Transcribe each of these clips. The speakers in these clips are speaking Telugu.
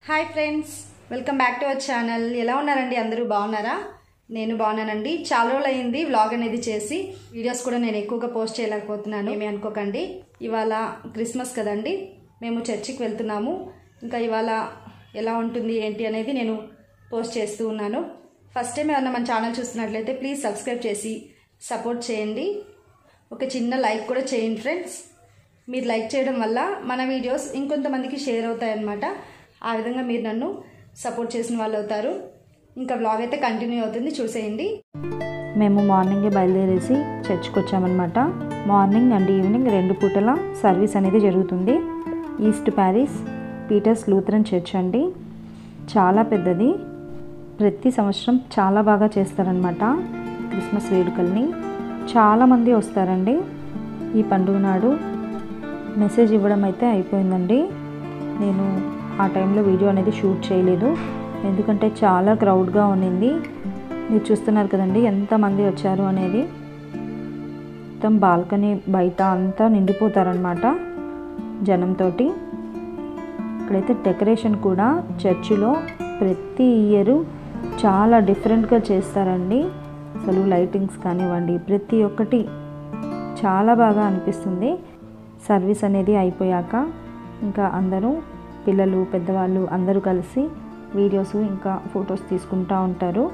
hi friends welcome back to our channel ఎలా ఉన్నారండి అందరూ బాగున్నారా నేను బాగున్నానండి చాలా రోజులు అయింది వ్లాగ్ అనేది చేసి వీడియోస్ కూడా నేను ఎక్కువగా పోస్ట్ చేయలేకపోతున్నాను ఏమీ అనుకోకండి ఇవాళ క్రిస్మస్ కదండి మేము చర్చికి వెళ్తున్నాము ఇంకా ఇవాళ ఎలా ఉంటుంది ఏంటి అనేది నేను పోస్ట్ చేస్తూ ఉన్నాను ఫస్ట్ టైం ఏమన్నా మన ఛానల్ చూస్తున్నట్లయితే ప్లీజ్ సబ్స్క్రైబ్ చేసి సపోర్ట్ చేయండి ఒక చిన్న లైక్ కూడా చేయండి ఫ్రెండ్స్ మీరు లైక్ చేయడం వల్ల మన వీడియోస్ ఇంకొంతమందికి షేర్ అవుతాయి అన్నమాట ఆ విధంగా మీరు నన్ను సపోర్ట్ చేసిన వాళ్ళు అవుతారు ఇంకా వ్లాగ్ అయితే కంటిన్యూ అవుతుంది చూసేయండి మేము మార్నింగే బయలుదేరేసి చర్చ్కి వచ్చామన్నమాట మార్నింగ్ అండ్ ఈవినింగ్ రెండు పూటల సర్వీస్ అనేది జరుగుతుంది east Paris Peters Lutheran church అండి చాలా పెద్దది ప్రతి సంవత్సరం చాలా బాగా చేస్తారనమాట క్రిస్మస్ వేడుకల్ని చాలామంది వస్తారండి ఈ పండుగ నాడు మెసేజ్ ఇవ్వడం అయితే అయిపోయిందండి నేను ఆ టైంలో వీడియో అనేది షూట్ చేయలేదు ఎందుకంటే చాలా క్రౌడ్గా ఉన్నింది మీరు చూస్తున్నారు కదండి ఎంతమంది వచ్చారు అనేది మొత్తం బాల్కనీ బయట అంతా నిండిపోతారనమాట జనంతో ఇక్కడైతే డెకరేషన్ కూడా చర్చిలో ప్రతి ఇయర్ చాలా డిఫరెంట్గా చేస్తారండి అసలు లైటింగ్స్ కానివ్వండి ప్రతి ఒక్కటి చాలా బాగా అనిపిస్తుంది సర్వీస్ అనేది అయిపోయాక ఇంకా అందరూ పిల్లలు పెద్దవాళ్ళు అందరూ కలిసి వీడియోస్ ఇంకా ఫొటోస్ తీసుకుంటూ ఉంటారు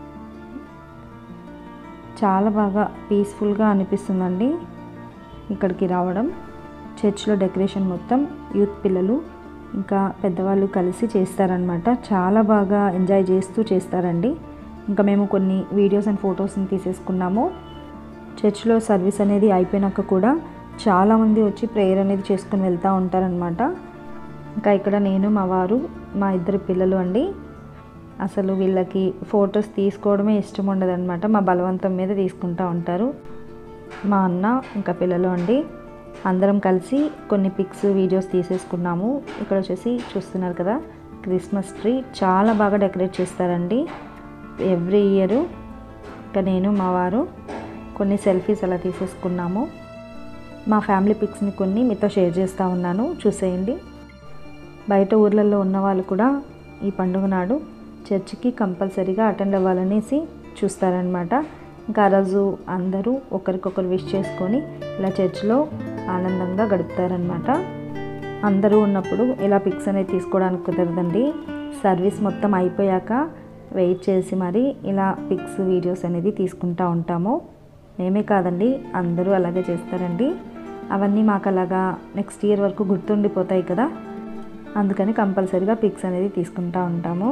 చాలా బాగా పీస్ఫుల్గా అనిపిస్తుందండి ఇక్కడికి రావడం చర్చ్లో డెకరేషన్ మొత్తం యూత్ పిల్లలు ఇంకా పెద్దవాళ్ళు కలిసి చేస్తారనమాట చాలా బాగా ఎంజాయ్ చేస్తూ చేస్తారండి ఇంకా మేము కొన్ని వీడియోస్ అండ్ ఫొటోస్ని తీసేసుకున్నాము చర్చ్లో సర్వీస్ అనేది అయిపోయినాక కూడా చాలామంది వచ్చి ప్రేయర్ అనేది చేసుకుని వెళ్తూ ఉంటారనమాట ఇంకా ఇక్కడ నేను మా వారు మా ఇద్దరు పిల్లలు అండి అసలు వీళ్ళకి ఫొటోస్ తీసుకోవడమే ఇష్టం ఉండదన్నమాట మా బలవంతం మీద తీసుకుంటూ ఉంటారు మా అన్న ఇంకా పిల్లలు అండి అందరం కలిసి కొన్ని పిక్స్ వీడియోస్ తీసేసుకున్నాము ఇక్కడ వచ్చేసి చూస్తున్నారు కదా క్రిస్మస్ ట్రీ చాలా బాగా డెకరేట్ చేస్తారండి ఎవ్రీ ఇయర్ ఇంకా నేను మా వారు కొన్ని సెల్ఫీస్ అలా తీసేసుకున్నాము మా ఫ్యామిలీ పిక్స్ని కొన్ని మీతో షేర్ చేస్తూ ఉన్నాను చూసేయండి బయట ఊర్లలో ఉన్న వాళ్ళు కూడా ఈ పండుగ నాడు చర్చికి కంపల్సరీగా అటెండ్ అవ్వాలనేసి చూస్తారనమాట ఇంకా ఆ రోజు అందరూ ఒకరికొకరు విష్ చేసుకొని ఇలా చర్చ్లో ఆనందంగా గడుపుతారనమాట అందరూ ఉన్నప్పుడు ఇలా పిక్స్ అనేది తీసుకోవడానికి కుదరదండి సర్వీస్ మొత్తం అయిపోయాక వెయిట్ చేసి మరి ఇలా పిక్స్ వీడియోస్ అనేది తీసుకుంటూ ఉంటాము మేమే కాదండి అందరూ అలాగే చేస్తారండి అవన్నీ మాకు అలాగా నెక్స్ట్ ఇయర్ వరకు గుర్తుండిపోతాయి కదా అందుకని కంపల్సరీగా పిక్స్ అనేది తీసుకుంటూ ఉంటాము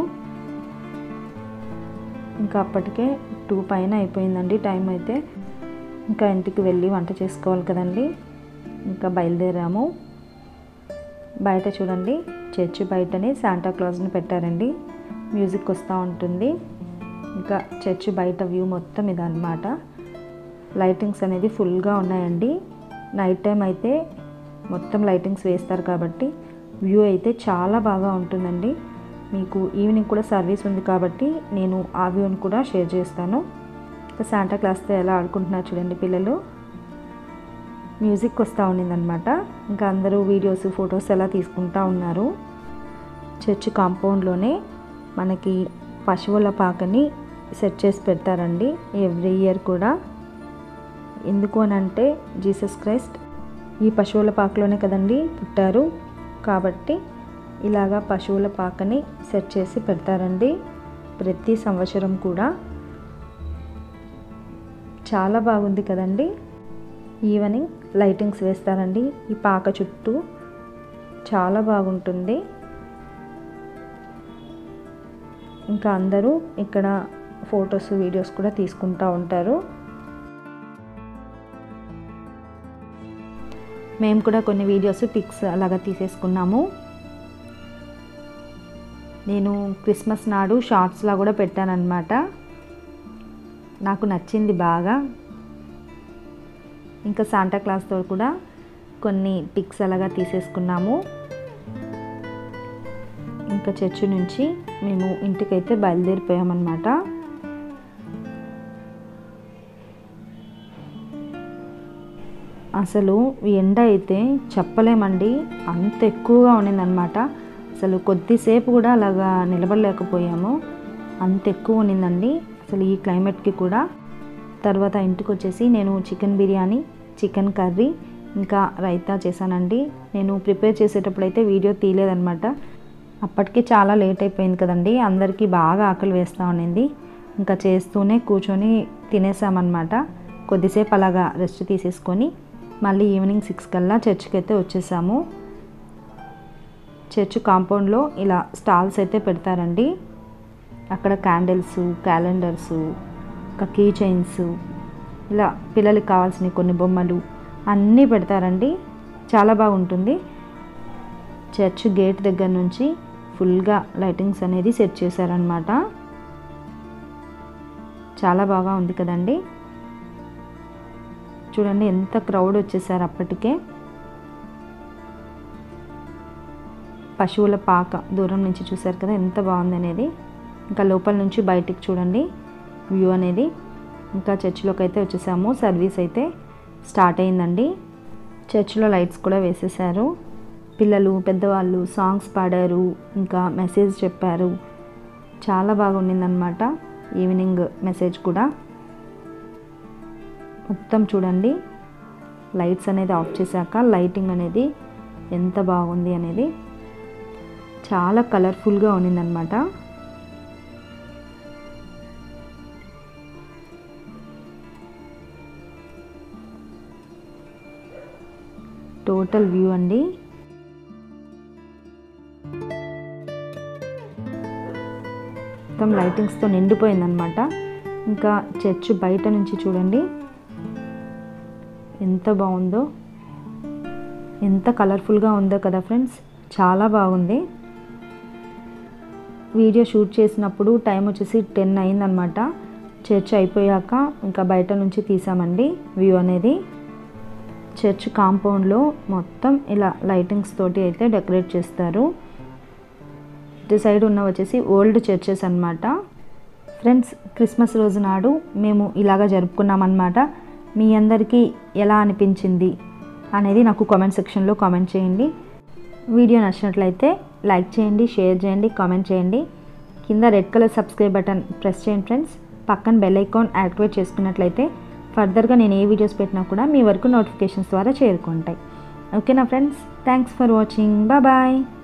ఇంకా అప్పటికే టూ పైన అయిపోయిందండి టైం అయితే ఇంకా ఇంటికి వెళ్ళి వంట చేసుకోవాలి కదండి ఇంకా బయలుదేరాము బయట చూడండి చర్చి బయటనే శాంటా క్లాజ్ని పెట్టారండి మ్యూజిక్ వస్తూ ఉంటుంది ఇంకా చర్చి బయట వ్యూ మొత్తం ఇదన్నమాట లైటింగ్స్ అనేది ఫుల్గా ఉన్నాయండి నైట్ టైం అయితే మొత్తం లైటింగ్స్ వేస్తారు కాబట్టి వ్యూ అయితే చాలా బాగా ఉంటుందండి మీకు ఈవినింగ్ కూడా సర్వీస్ ఉంది కాబట్టి నేను ఆ వ్యూని కూడా షేర్ చేస్తాను శాంటా క్లాస్తో ఎలా ఆడుకుంటున్నారు చూడండి పిల్లలు మ్యూజిక్ వస్తూ ఉండిందనమాట ఇంకా అందరూ వీడియోస్ ఫొటోస్ ఎలా తీసుకుంటా ఉన్నారు చర్చ్ కాంపౌండ్లోనే మనకి పశువుల పాకని సెట్ చేసి పెడతారండి ఎవ్రీ ఇయర్ కూడా ఎందుకు అని అంటే జీసస్ క్రైస్ట్ ఈ పశువుల పాకలోనే కదండి పుట్టారు కాబట్టి ఇలాగా పశువుల పాకని సెట్ చేసి పెడతారండి ప్రతి సంవత్సరం కూడా చాలా బాగుంది కదండి ఈవినింగ్ లైటింగ్స్ వేస్తారండి ఈ పాక చుట్టూ చాలా బాగుంటుంది ఇంకా అందరూ ఇక్కడ ఫొటోస్ వీడియోస్ కూడా తీసుకుంటూ ఉంటారు మేము కూడా కొన్ని వీడియోస్ పిక్స్ అలాగా తీసేసుకున్నాము నేను క్రిస్మస్ నాడు షార్ట్స్లా కూడా పెట్టానన్నమాట నాకు నచ్చింది బాగా ఇంకా శాంటా క్లాస్తో కూడా కొన్ని పిక్స్ అలాగా తీసేసుకున్నాము ఇంకా చర్చి నుంచి మేము ఇంటికైతే బయలుదేరిపోయామన్నమాట అసలు ఎండ అయితే చెప్పలేమండి అంత ఎక్కువగా ఉన్నిందనమాట అసలు కొద్దిసేపు కూడా అలాగా నిలబడలేకపోయాము అంత ఎక్కువ ఉన్నిందండి అసలు ఈ క్లైమేట్కి కూడా తర్వాత ఇంటికి వచ్చేసి నేను చికెన్ బిర్యానీ చికెన్ కర్రీ ఇంకా రైతా చేశానండి నేను ప్రిపేర్ చేసేటప్పుడు అయితే వీడియో తీయలేదనమాట అప్పటికి చాలా లేట్ అయిపోయింది కదండి అందరికీ బాగా ఆకలి వేస్తూ ఉండింది ఇంకా చేస్తూనే కూర్చొని తినేసామన్నమాట కొద్దిసేపు అలాగా రెస్ట్ తీసేసుకొని మళ్ళీ ఈవినింగ్ సిక్స్ కల్లా చర్చ్కి అయితే వచ్చేసాము చర్చ్ కాంపౌండ్లో ఇలా స్టాల్స్ అయితే పెడతారండి అక్కడ క్యాండిల్స్ క్యాలెండర్స్ ఇంకా కీ చైన్స్ ఇలా పిల్లలకి కావాల్సిన కొన్ని బొమ్మలు అన్నీ పెడతారండి చాలా బాగుంటుంది చర్చ్ గేట్ దగ్గర నుంచి ఫుల్గా లైటింగ్స్ అనేది సెట్ చేశారనమాట చాలా బాగా ఉంది కదండి చూడండి ఎంత క్రౌడ్ వచ్చేసారు అప్పటికే పశువుల పాక దూరం నుంచి చూసారు కదా ఎంత బాగుంది అనేది ఇంకా లోపల నుంచి బయటికి చూడండి వ్యూ అనేది ఇంకా చర్చిలోకి అయితే వచ్చేసాము సర్వీస్ అయితే స్టార్ట్ అయిందండి చర్చిలో లైట్స్ కూడా వేసేసారు పిల్లలు పెద్దవాళ్ళు సాంగ్స్ పాడారు ఇంకా మెసేజ్ చెప్పారు చాలా బాగా ఉండిందనమాట ఈవినింగ్ మెసేజ్ కూడా మొత్తం చూడండి లైట్స్ అనేది ఆఫ్ చేశాక లైటింగ్ అనేది ఎంత బాగుంది అనేది చాలా కలర్ఫుల్గా ఉన్నిందనమాట టోటల్ వ్యూ అండి మొత్తం లైటింగ్స్తో నిండిపోయిందనమాట ఇంకా చర్చ్ బయట నుంచి చూడండి ఎంత బాగుందో ఎంత కలర్ఫుల్గా ఉందో కదా ఫ్రెండ్స్ చాలా బాగుంది వీడియో షూట్ చేసినప్పుడు టైం వచ్చేసి టెన్ అయిందనమాట చర్చ్ అయిపోయాక ఇంకా బయట నుంచి తీసామండి వ్యూ అనేది చర్చ్ కాంపౌండ్లో మొత్తం ఇలా లైటింగ్స్ తోటి అయితే డెకరేట్ చేస్తారు ఇటు సైడ్ ఉన్న వచ్చేసి ఓల్డ్ చర్చెస్ అనమాట ఫ్రెండ్స్ క్రిస్మస్ రోజు నాడు మేము ఇలాగా జరుపుకున్నామన్నమాట మీ అందరికీ ఎలా అనిపించింది అనేది నాకు కామెంట్ సెక్షన్లో కామెంట్ చేయండి వీడియో నచ్చినట్లయితే లైక్ చేయండి షేర్ చేయండి కామెంట్ చేయండి కింద red colour subscribe button press చేయండి ఫ్రెండ్స్ పక్కన బెల్ ఐకాన్ యాక్టివేట్ చేసుకున్నట్లయితే ఫర్దర్గా నేను ఏ వీడియోస్ పెట్టినా కూడా మీ వరకు నోటిఫికేషన్స్ ద్వారా చేరుకుంటాయి ఓకేనా friends thanks for watching bye